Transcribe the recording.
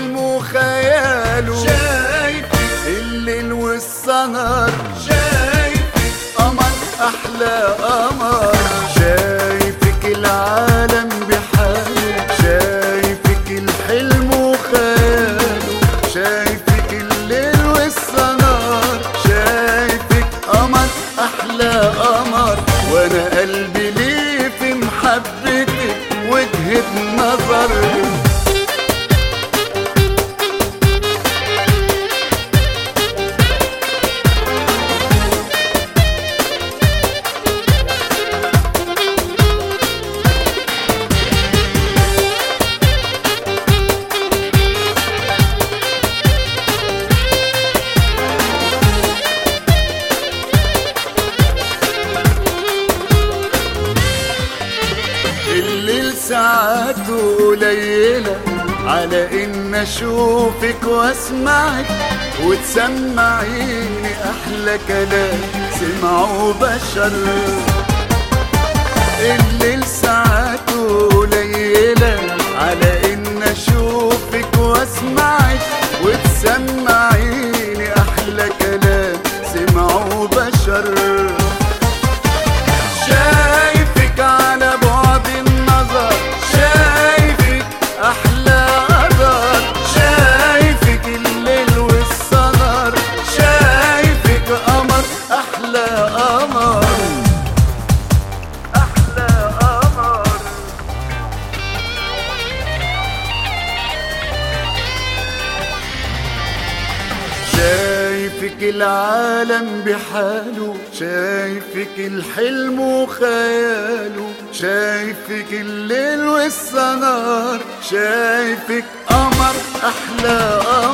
الحلم وخياله شايف الليل والسهر شايف قمر احلى قمر شايفك العالم بحاله شايفك الحلم وخياله شايفك الليل والسهر شايفك قمر احلى قمر وانا قلبي ليه في محبتك وجهة نظر الليل ساعاته قليلة على إن أشوفك وأسمعك وتسمعيني أحلى كلام سمعوا بشر الليل ساعاته قليلة على إن أشوفك وأسمعك وتسمعيني أحلى كلام سمعوا بشر شايفك على بعد النظر شايفك احلى قدر شايفك الليل والسهر شايفك قمر احلى قمر احلى قمر شايفك العالم بحاله شايفك الحلم وخياله شايفك الليل والسهر شايفك قمر احلى قمر